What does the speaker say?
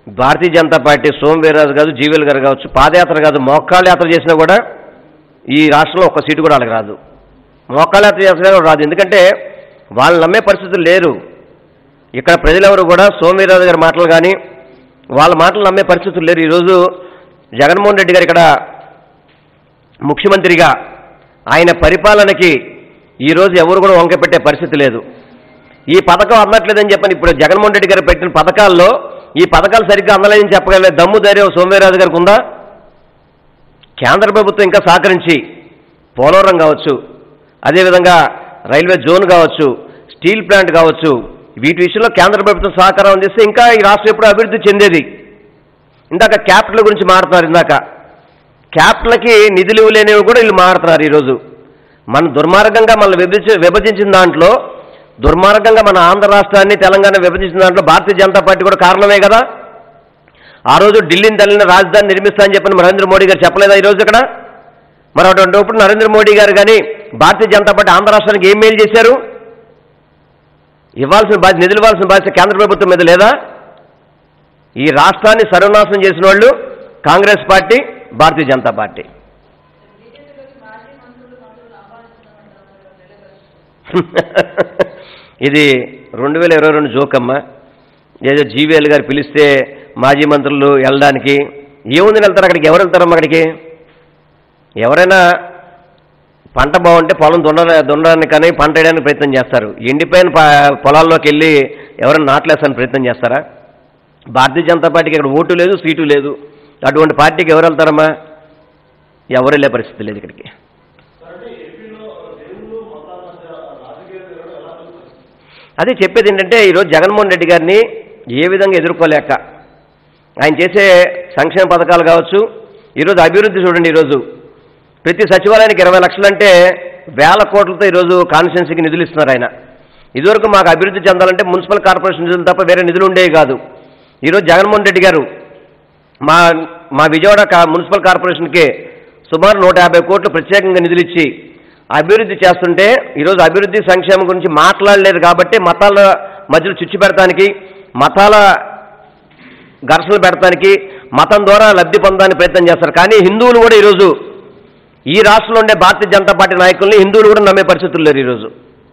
భారతీయ Janata party Soma Veerraju కాదు GVL గారు కావచ్చు పాదయాత్ర కాదు మోకాళ్ళ యాత్ర చేసినా కూడా ఈ రాష్ట్రంలో ఒక్క సీటు కూడా వాళ్ళకి రాదు మోకాళ్ళ యాత్ర చేసినా కూడా రాదు ఎందుకంటే వాళ్ళు నమ్మే పరిస్థితులు లేరు ఇక్కడ ప్రజలెవరు కూడా సోమవీర్రాజు గారి మాటలు కానీ వాళ్ళ మాటలు నమ్మే పరిస్థితులు లేరు ఈరోజు జగన్మోహన్ రెడ్డి గారు ఇక్కడ ముఖ్యమంత్రిగా ఆయన పరిపాలనకి ఈరోజు ఎవరు కూడా వంక పెట్టే పరిస్థితి లేదు ఈ పథకం అందట్లేదని చెప్పని ఇప్పుడు జగన్మోహన్ రెడ్డి గారు పెట్టిన పథకాల్లో ఈ పథకాలు సరిగ్గా అందలేదని చెప్పగలిగే దమ్ము ధైర్యం సోమవీర్రాజు గారికి ఉందా కేంద్ర ప్రభుత్వం ఇంకా సహకరించి పోలవరం కావచ్చు అదేవిధంగా రైల్వే జోన్ కావచ్చు స్టీల్ ప్లాంట్ కావచ్చు వీటి విషయంలో కేంద్ర ప్రభుత్వం సహకారం అందిస్తే ఇంకా ఈ రాష్ట్రం ఎప్పుడు అభివృద్ధి చెందేది ఇందాక క్యాపిటల్ గురించి మాట్లాడుతున్నారు ఇందాక క్యాపిటల్కి నిధులు ఇవ్వలేనివి కూడా వీళ్ళు మాట్లాడుతున్నారు ఈరోజు మన దుర్మార్గంగా మనల్ని విభజించి విభజించిన దాంట్లో దుర్మార్గంగా మన ఆంధ్ర రాష్ట్రాన్ని తెలంగాణ విభజించిన దాంట్లో భారతీయ జనతా పార్టీ కూడా కారణమే కదా ఆ రోజు ఢిల్లీని తల్లిన రాజధాని నిర్మిస్తా అని చెప్పిన నరేంద్ర మోడీ గారు చెప్పలేదా ఈరోజు ఇక్కడ మరి అటువంటిప్పుడు నరేంద్ర మోడీ గారు కానీ భారతీయ జనతా పార్టీ ఆంధ్ర రాష్ట్రానికి ఏం మేలు చేశారు ఇవ్వాల్సిన బాధ్యత నిధులు ఇవ్వాల్సిన బాధ్యత కేంద్ర ప్రభుత్వం మీద లేదా ఈ రాష్ట్రాన్ని సర్వనాశనం చేసిన వాళ్ళు కాంగ్రెస్ పార్టీ భారతీయ జనతా పార్టీ ఇది రెండు వేల ఇరవై రెండు జోకమ్మ ఏదో జీవీఎల్ గారు పిలిస్తే మాజీ మంత్రులు వెళ్ళడానికి ఏముంది వెళ్తారు అక్కడికి ఎవరు వెళ్తారమ్మా అక్కడికి ఎవరైనా పంట బాగుంటే పొలం దున్న దున్నడానికి కానీ పంట వేయడానికి ప్రయత్నం చేస్తారు ఎండిపోయిన ప- పొలాల్లోకి వెళ్ళి ఎవరైనా నాట్లేస్తానికి ప్రయత్నం చేస్తారా భారతీయ జనతా పార్టీకి ఇక్కడ ఓటు లేదు సీటు లేదు అటువంటి పార్టీకి ఎవరు వెళ్తారమ్మా ఎవరు వెళ్ళే పరిస్థితి లేదు ఇక్కడికి అదే చెప్పేది ఏంటంటే ఈరోజు జగన్మోహన్ రెడ్డి గారిని ఏ విధంగా ఎదుర్కోలేక ఆయన చేసే సంక్షేమ పథకాలు కావచ్చు ఈరోజు అభివృద్ధి చూడండి ఈరోజు ప్రతి సచివాలయానికి ఇరవై లక్షలు అంటే వేల కోట్లతో ఈరోజు కాన్స్టిట్యున్సీకి నిధులు ఇస్తున్నారు ఆయన ఇదివరకు మాకు అభివృద్ధి చెందాలంటే మున్సిపల్ కార్పొరేషన్ నిధులు తప్ప వేరే నిధులు ఉండేవి కాదు ఈరోజు జగన్మోహన్ రెడ్డి గారు మా మా విజయవాడ కా- మున్సిపల్ కార్పొరేషన్కి సుమారు నూట యాభై కోట్లు ప్రత్యేకంగా నిధులు ఇచ్చి అభివృద్ధి చేస్తుంటే ఈరోజు అభివృద్ధి సంక్షేమం గురించి మాట్లాడలేదు కాబట్టి మతాల మధ్యలో చిచ్చు పెడతానికి మతాల ఘర్షణలు పెడతానికి మతం ద్వారా లబ్ధి పొందడానికి ప్రయత్నం చేస్తారు కానీ హిందువులు కూడా ఈరోజు ఈ రాష్ట్రంలో ఉండే భారతీయ జనతా పార్టీ నాయకుల్ని హిందువులు కూడా నమ్మే పరిస్థితులు లేరు ఈరోజు